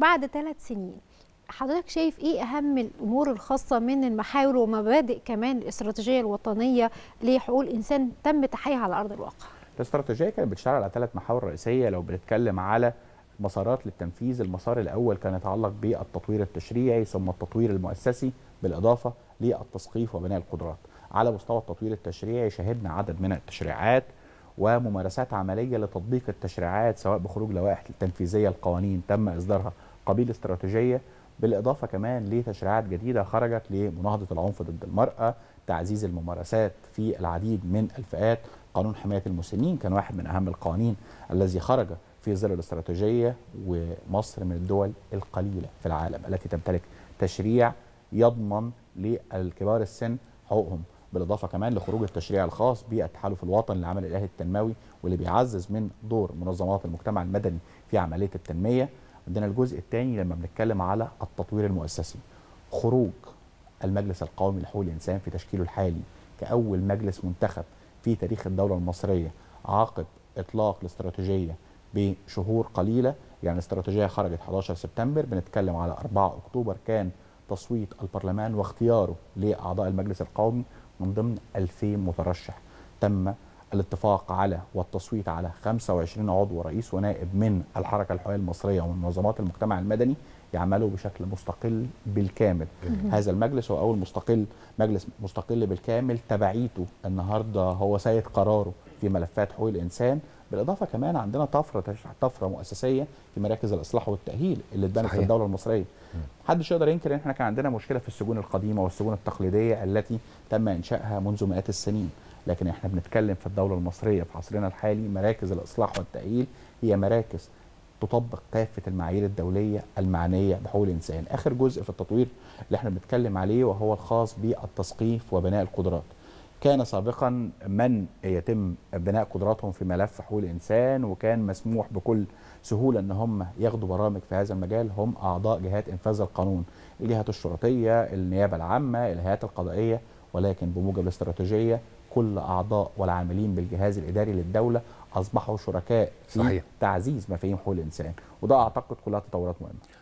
بعد ثلاث سنين حضرتك شايف ايه اهم الامور الخاصه من المحاور ومبادئ كمان الاستراتيجيه الوطنيه لحقوق الانسان تم تحقيقها على ارض الواقع الاستراتيجيه كانت بتشتغل على ثلاث محاور رئيسيه لو بنتكلم على مسارات للتنفيذ المسار الاول كان يتعلق بالتطوير التشريعي ثم التطوير المؤسسي بالاضافه للتثقيف وبناء القدرات على مستوى التطوير التشريعي شهدنا عدد من التشريعات وممارسات عمليه لتطبيق التشريعات سواء بخروج لوائح تنفيذيه القوانين تم اصدارها قبيل استراتيجيه بالاضافه كمان لتشريعات جديده خرجت لمناهضه العنف ضد المراه تعزيز الممارسات في العديد من الفئات قانون حمايه المسنين كان واحد من اهم القوانين الذي خرج في ظل الاستراتيجيه ومصر من الدول القليله في العالم التي تمتلك تشريع يضمن للكبار السن حقوقهم بالاضافه كمان لخروج التشريع الخاص بالتحالف الوطني للعمل الالهي التنموي واللي بيعزز من دور منظمات المجتمع المدني في عمليه التنميه عندنا الجزء الثاني لما بنتكلم على التطوير المؤسسي خروج المجلس القومي لحقوق الانسان في تشكيله الحالي كاول مجلس منتخب في تاريخ الدوله المصريه عقب اطلاق الاستراتيجيه بشهور قليله يعني الاستراتيجيه خرجت 11 سبتمبر بنتكلم على 4 اكتوبر كان تصويت البرلمان واختياره لاعضاء المجلس القومي من ضمن 2000 مترشح تم الاتفاق على والتصويت على 25 عضو رئيس ونائب من الحركه الحقوقيه المصريه ومن منظمات المجتمع المدني يعملوا بشكل مستقل بالكامل هذا المجلس هو اول مستقل مجلس مستقل بالكامل تبعيته النهارده هو سيد قراره في ملفات حقوق الانسان بالاضافه كمان عندنا طفره طفره مؤسسيه في مراكز الاصلاح والتاهيل اللي اتبنت في الدوله المصريه محدش يقدر ينكر ان احنا كان عندنا مشكله في السجون القديمه والسجون التقليديه التي تم انشائها منذ مئات السنين لكن احنا بنتكلم في الدوله المصريه في عصرنا الحالي مراكز الاصلاح والتاهيل هي مراكز تطبق كافه المعايير الدوليه المعنيه بحقوق الانسان اخر جزء في التطوير اللي احنا بنتكلم عليه وهو الخاص بالتثقيف وبناء القدرات كان سابقا من يتم بناء قدراتهم في ملف حقوق الانسان وكان مسموح بكل سهوله ان هم ياخدوا برامج في هذا المجال هم اعضاء جهات انفاذ القانون الجهات الشرطيه النيابه العامه الهيئات القضائيه ولكن بموجب الاستراتيجيه كل اعضاء والعاملين بالجهاز الاداري للدوله اصبحوا شركاء في صحيح. تعزيز مفاهيم حقوق الانسان وده اعتقد كلها تطورات مهمه